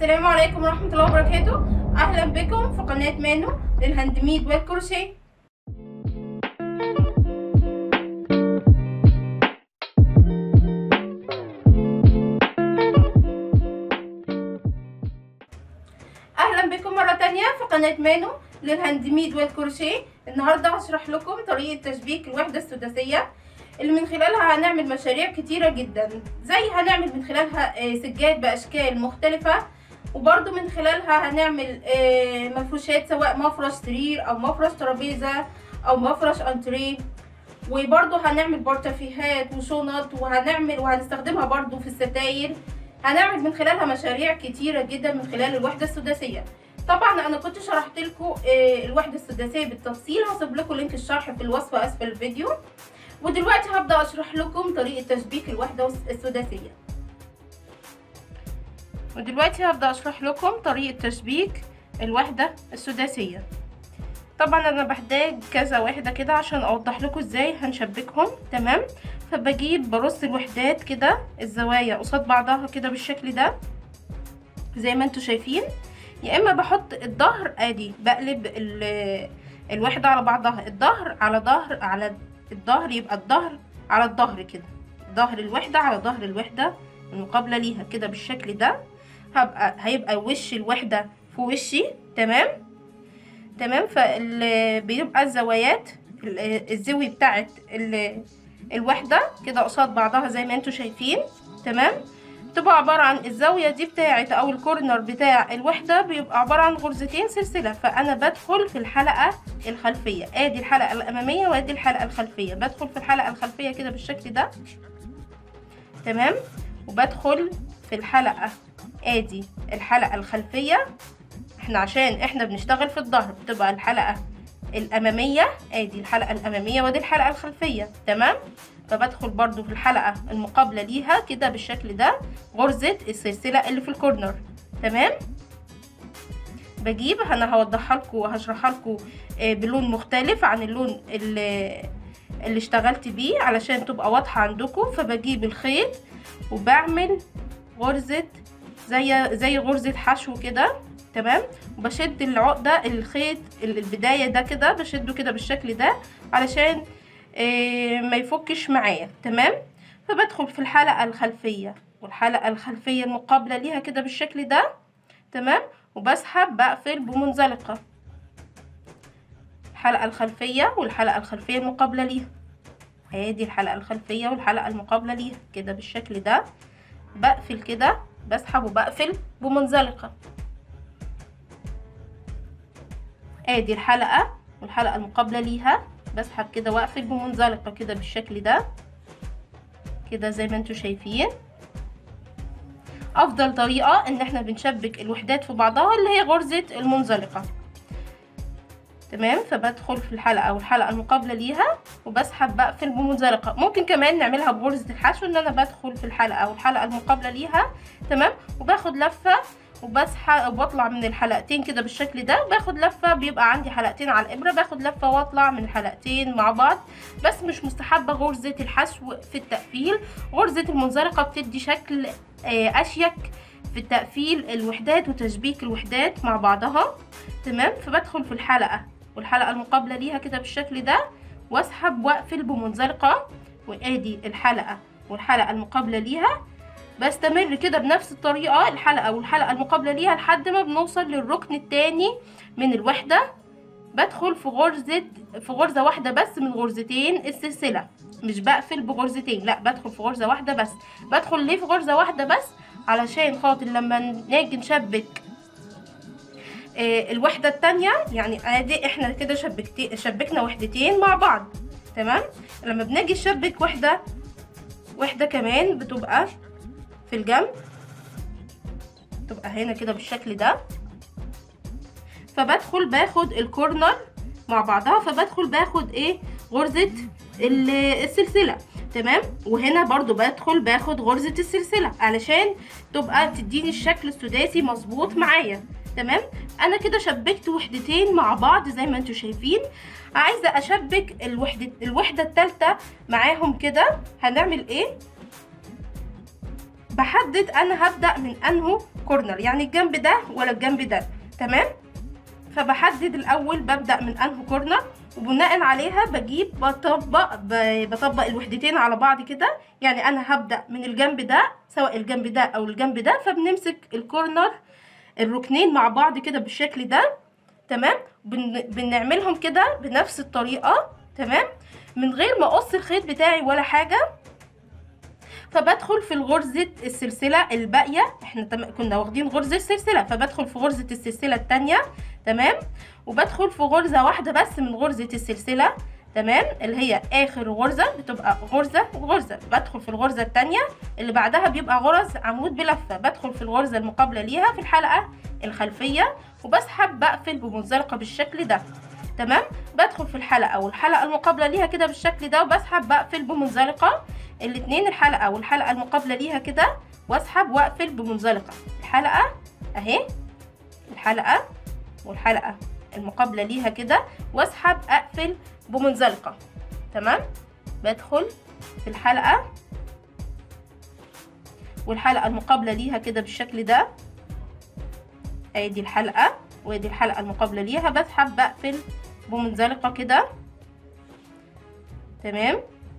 السلام عليكم ورحمة الله وبركاته أهلا بكم في قناة مانو للهاند ميد والكروشيه أهلا بكم مرة تانية في قناة مانو للهاند ميد والكروشيه النهاردة هشرح لكم طريقة تشبيك الوحدة السداسية اللي من خلالها هنعمل مشاريع كتيرة جدا زي هنعمل من خلالها آه، سجاد بأشكال مختلفة وبرده من خلالها هنعمل آه، مفروشات سواء مفرش سرير او مفرش ترابيزه او مفرش انتريه وبرده هنعمل بورتفيهات وشنط وهنعمل وهنستخدمها برده في الستاير هنعمل من خلالها مشاريع كتيره جدا من خلال الوحده السداسيه طبعا انا كنت شرحت لكم الوحده السداسيه بالتفصيل هسيب لكم لينك الشرح في الوصف اسفل الفيديو ودلوقتي هبدا اشرح لكم طريقه تشبيك الوحده السداسيه ودلوقتي هبدأ أشرح لكم طريقة تشبيك الوحدة السداسية طبعا أنا بحتاج كذا وحدة كده عشان أوضح لكم إزاي هنشبكهم تمام فبجيب برص الوحدات كده الزوايا قصاد بعضها كده بالشكل ده زي ما انتوا شايفين يا إما بحط الظهر ادي بقلب الوحدة على بعضها الظهر على ظهر على الظهر يبقى الظهر على الظهر كده ظهر الوحدة على ظهر الوحدة المقابلة ليها كده بالشكل ده هبقى هيبقى وش الوحدة في وشي تمام تمام فبيبقى الزوايات الزاوية بتاعت الوحدة كده قصاد بعضها زي ما انتوا شايفين تمام تبقى عبارة عن الزاوية دي بتاعت او الكورنر بتاع الوحدة بيبقى عبارة عن غرزتين سلسلة فانا بدخل في الحلقة الخلفية ادي الحلقة الامامية وادي الحلقة الخلفية بدخل في الحلقة الخلفية كده بالشكل ده تمام وبدخل في الحلقة ادي الحلقة الخلفية احنا عشان احنا بنشتغل في الظهر بتبقى الحلقة الامامية ادي الحلقة الامامية ودي الحلقة الخلفية تمام فبدخل برضو في الحلقة المقابلة ليها كده بالشكل ده غرزة السلسلة اللي في الكورنر تمام بجيب انا هوضحها لكم وهشرحها لكم بلون مختلف عن اللون اللي, اللي اشتغلت بيه علشان تبقى واضحة عندكم فبجيب الخيط وبعمل غرزة زي زي غرزة حشو كده تمام وبشد العقدة الخيط البداية ده كده بشده كده بالشكل ده علشان إيه ما يفكش معايا تمام فبدخل في الحلقة الخلفية والحلقة الخلفية المقابلة ليها كده بالشكل ده تمام وبسحب بقفل بمنزلقة الحلقة الخلفية والحلقة الخلفية المقابلة ليها ادي الحلقة الخلفية والحلقة المقابلة ليها كده بالشكل ده بقفل كده بسحب وبقفل بمنزلقة ادي الحلقة والحلقة المقابلة ليها بسحب كده واقفل بمنزلقة كده بالشكل ده كده زي ما انتوا شايفين افضل طريقة ان احنا بنشبك الوحدات في بعضها اللي هي غرزة المنزلقة تمام فبدخل في الحلقة والحلقة المقابلة ليها وبسحب بقفل بمنزلقة ممكن كمان نعملها بغرزة الحشو ان انا بدخل في الحلقة والحلقة المقابلة ليها تمام وباخد لفة وبسحب وبطلع من الحلقتين كده بالشكل ده باخد لفة بيبقى عندي حلقتين على الابرة باخد لفة واطلع من الحلقتين مع بعض بس مش مستحبة غرزة الحشو في التقفيل غرزة المنزلقة بتدي شكل اشيك في التقفيل الوحدات وتشبيك الوحدات مع بعضها تمام فبدخل في الحلقة والحلقة المقابلة ليها كده بالشكل ده واسحب واقفل بمنزلقة وادي الحلقة والحلقة المقابلة ليها بستمر كده بنفس الطريقة الحلقة والحلقة المقابلة ليها لحد ما بنوصل للركن التاني من الوحدة بدخل في غرزة في غرزة واحدة بس من غرزتين السلسلة مش بقفل بغرزتين لا بدخل في غرزة واحدة بس بدخل ليه في غرزة واحدة بس علشان خاطر لما نيجي نشبك آه الوحدة التانية يعني ادي احنا كده شبكتين شبكنا وحدتين مع بعض تمام لما بنيجي نشبك وحدة وحدة كمان بتبقى في الجنب تبقى هنا كده بالشكل ده فبدخل باخد الكورنر مع بعضها فبدخل باخد ايه غرزة السلسلة تمام وهنا برضو بدخل باخد غرزة السلسلة علشان تبقى تديني الشكل السداسي مظبوط معايا تمام انا كده شبكت وحدتين مع بعض زي ما انتوا شايفين عايزه اشبك الوحده الوحده الثالثه معاهم كده هنعمل ايه بحدد انا هبدا من انه كورنر يعني الجنب ده ولا الجنب ده تمام فبحدد الاول ببدا من انه كورنر وبناء عليها بجيب بطبق ب- بطبق الوحدتين على بعض كده يعني انا هبدا من الجنب ده سواء الجنب ده او الجنب ده فبنمسك الكورنر الركنين مع بعض كده بالشكل ده تمام بن... بنعملهم كده بنفس الطريقه تمام من غير ما اقص الخيط بتاعي ولا حاجه فبدخل في الغرزة السلسلة الباقية احنا تم... كنا واخدين غرزة سلسلة فبدخل في غرزة السلسلة التانية تمام وبدخل في غرزة واحدة بس من غرزة السلسلة تمام اللي هي اخر غرزة بتبقى غرزة وغرزة بدخل في الغرزة التانية اللي بعدها بيبقى غرز عمود بلفة بدخل في الغرزة المقابلة ليها في الحلقة الخلفية وبسحب بقفل بمنزلقة بالشكل ده تمام بدخل في الحلقة والحلقة المقابلة ليها كده بالشكل ده وبسحب بقفل بمنزلقة الاتنين الحلقة والحلقة المقابلة ليها كده واسحب واقفل بمنزلقة الحلقة اهي الحلقة والحلقة المقابلة ليها كده واسحب اقفل بمنزلقة تمام بدخل في الحلقة والحلقة المقابلة ليها كده بالشكل ده ادي الحلقة وادي الحلقة المقابلة ليها بسحب بقفل بمنزلقة كده تمام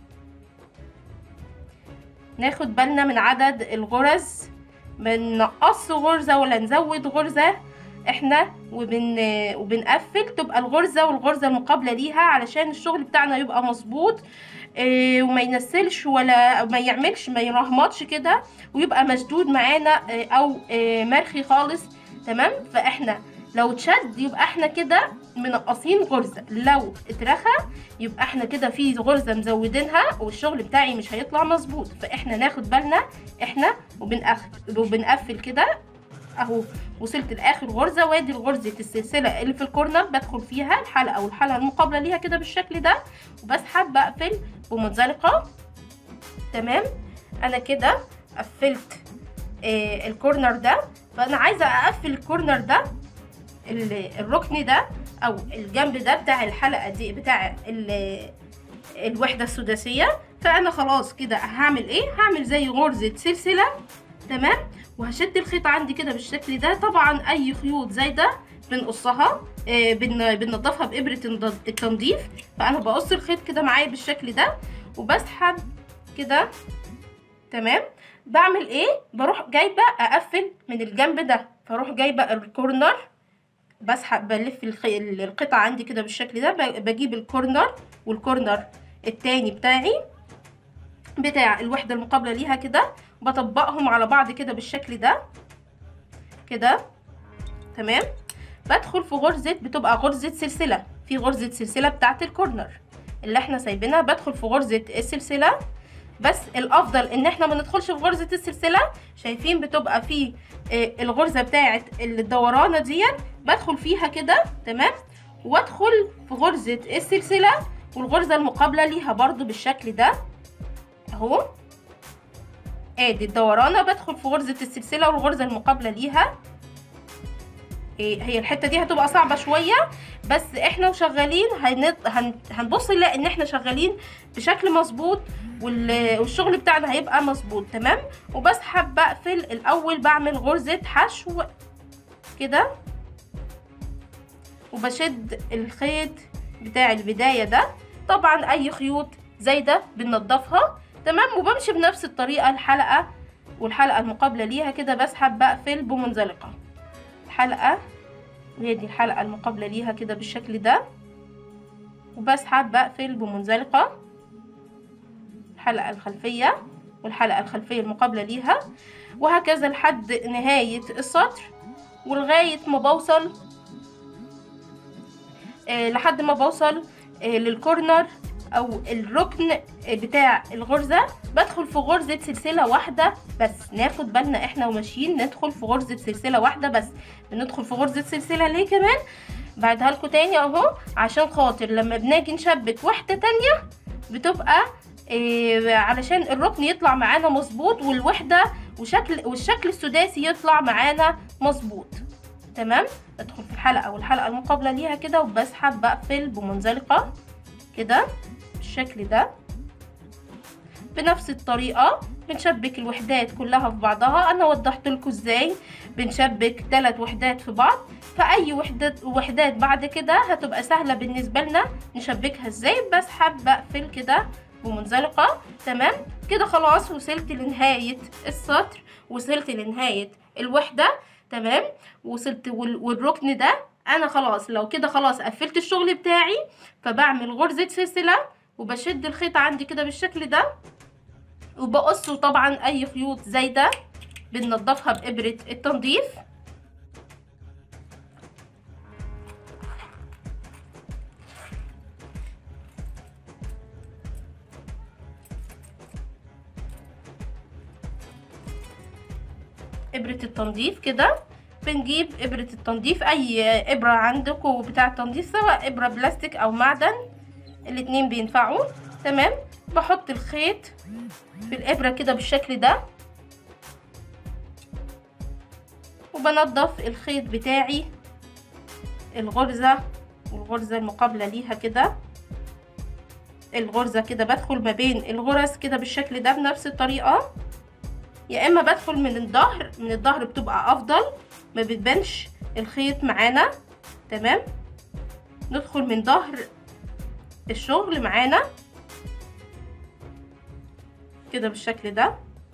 ناخد بالنا من عدد الغرز ما ننقص غرزة ولا نزود غرزة احنا وبن وبنقفل تبقى الغرزة والغرزة المقابلة ليها علشان الشغل بتاعنا يبقى مظبوط اه وما ينسلش ولا ما يعملش ما يرهمطش كده ويبقى مشدود معانا اه او اه مرخي خالص تمام فاحنا لو اتشد يبقى احنا كده منقصين غرزة لو اترخى يبقى احنا كده في غرزة مزودينها والشغل بتاعي مش هيطلع مظبوط فاحنا ناخد بالنا احنا وبنقفل وبنقفل كده اهو وصلت لاخر غرزة وادي غرزة السلسلة اللي في الكورنر بدخل فيها الحلقة والحلقة المقابلة ليها كده بالشكل ده وبسحب بقفل بمنزلقة تمام انا كده قفلت آه الكورنر ده فانا عايزة اقفل الكورنر ده الركن ده او الجنب ده بتاع الحلقه دي بتاع الوحده السداسيه فانا خلاص كده هعمل ايه هعمل زي غرزه سلسله تمام وهشد الخيط عندي كده بالشكل ده طبعا اي خيوط زايده بنقصها آه بن بنضفها بابره التنظيف فانا بقص الخيط كده معايا بالشكل ده وبسحب كده تمام بعمل ايه بروح جايبه اقفل من الجنب ده فاروح جايبه الكورنر بسحب بلف الخي... القطعة عندي كده بالشكل ده بجيب الكورنر والكورنر التاني بتاعي بتاع الوحدة المقابلة ليها كده بطبقهم على بعض كده بالشكل ده كده تمام بدخل في غرزة بتبقى غرزة سلسلة في غرزة سلسلة بتاعت الكورنر اللي احنا سايبينها بدخل في غرزة السلسلة بس الافضل ان احنا ما ندخلش في غرزة السلسلة شايفين بتبقى في الغرزة بتاعت الدورانة دي بدخل فيها كده تمام وادخل في غرزة السلسلة والغرزة المقابلة ليها برضو بالشكل ده اهو ادي الدورانة بدخل في غرزة السلسلة والغرزة المقابلة ليها هي الحتة دي هتبقى صعبة شوية بس احنا وشغالين هنبص نلاقي ان احنا شغالين بشكل مظبوط والشغل بتاعنا هيبقى مظبوط تمام وبسحب بقفل الاول بعمل غرزة حشو كده وبشد الخيط بتاع البداية ده طبعا اي خيوط زايدة بننضفها تمام وبمشي بنفس الطريقة الحلقة والحلقة المقابلة ليها كده بسحب بقفل بمنزلقة الحلقة وهي دي الحلقة المقابلة ليها كده بالشكل ده وبسحب بقفل بمنزلقة الحلقة الخلفية والحلقة الخلفية المقابلة ليها وهكذا لحد نهاية السطر ولغاية ما بوصل آه لحد ما بوصل آه للكورنر او الركن بتاع الغرزة بدخل في غرزة سلسلة واحدة بس ناخد بالنا احنا وماشيين ندخل في غرزة سلسلة واحدة بس بندخل في غرزة سلسلة ليه كمان بعدها لكم تاني اهو عشان خاطر لما بنيجي نشبك واحدة تانية بتبقى إيه علشان الركن يطلع معانا مظبوط والوحدة وشكل والشكل السداسي يطلع معانا مظبوط تمام بدخل في الحلقة والحلقة المقابلة ليها كده وبسحب بقفل بمنزلقة كده بالشكل ده بنفس الطريقة بنشبك الوحدات كلها في بعضها انا وضحت لكم ازاي بنشبك ثلاث وحدات في بعض فاي وحدات وحدات بعد كده هتبقى سهلة بالنسبة لنا نشبكها ازاي بسحب بقفل كده بمنزلقة تمام كده خلاص وصلت لنهاية السطر وصلت لنهاية الوحدة تمام وصلت والركن ده انا خلاص لو كده خلاص قفلت الشغل بتاعي فبعمل غرزة سلسلة وبشد الخيط عندي كده بالشكل ده وبقصه طبعا اي خيوط زايدة بننضفها بإبرة التنظيف ابرة التنظيف كده بنجيب ابرة التنظيف اي ابرة عندكم بتاع تنظيف سواء ابرة بلاستيك او معدن الاتنين بينفعوا تمام بحط الخيط في الابرة كده بالشكل ده وبنضف الخيط بتاعي الغرزة والغرزة المقابلة ليها كده الغرزة كده بدخل ما بين الغرز كده بالشكل ده بنفس الطريقة يا اما بدخل من الظهر من الظهر بتبقى افضل ما بتبانش الخيط معانا تمام ندخل من ظهر الشغل معانا كده بالشكل ده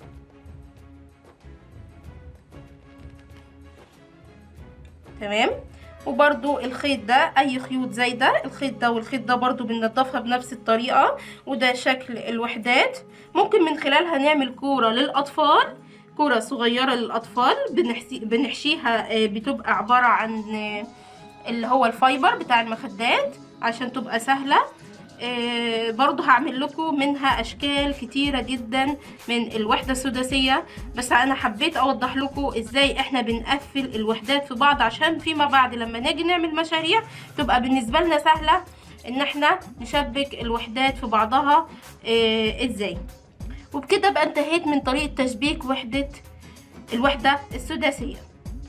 تمام وبرضو الخيط ده اي خيوط زايدة الخيط ده والخيط ده برضو بننضفها بنفس الطريقة وده شكل الوحدات ممكن من خلالها نعمل كورة للاطفال كورة صغيرة للاطفال بنحشي بنحشيها بتبقى عبارة عن اللي هو الفايبر بتاع المخدات عشان تبقى سهلة آه برضو هعمل لكم منها اشكال كتيرة جدا من الوحدة السداسية بس انا حبيت اوضح لكم ازاي احنا بنقفل الوحدات في بعض عشان فيما بعد لما نيجي نعمل مشاريع تبقى بالنسبة لنا سهلة ان احنا نشبك الوحدات في بعضها آه ازاي وبكده بقى انتهيت من طريقة تشبيك وحدة الوحدة السداسية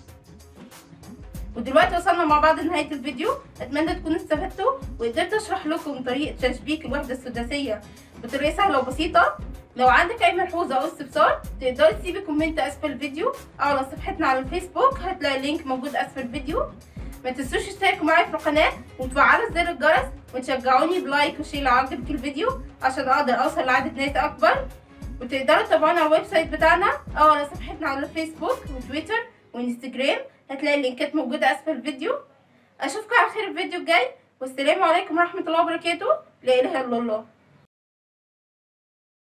ودلوقتي وصلنا مع بعض لنهاية الفيديو اتمنى تكونوا استفدتوا وقدرت اشرح لكم طريقة تشبيك الوحدة السداسية بطريقة سهلة وبسيطة لو عندك اي ملحوظة او استفسار تقدري تسيبي كومنت اسفل الفيديو او على صفحتنا على الفيسبوك هتلاقي اللينك موجود اسفل الفيديو ما تنسوش تشتركوا معايا في القناة وتفعلوا زر الجرس وتشجعوني بلايك وشير لو عجبك الفيديو عشان اقدر اوصل لعدد ناس اكبر وتقدروا تتابعونا على الويب سايت بتاعنا او على صفحتنا على الفيسبوك وتويتر وانستجرام هتلاقي اللينكات موجودة اسفل الفيديو اشوفكم على خير الفيديو الجاي والسلام عليكم ورحمة الله وبركاته لا اله الا الله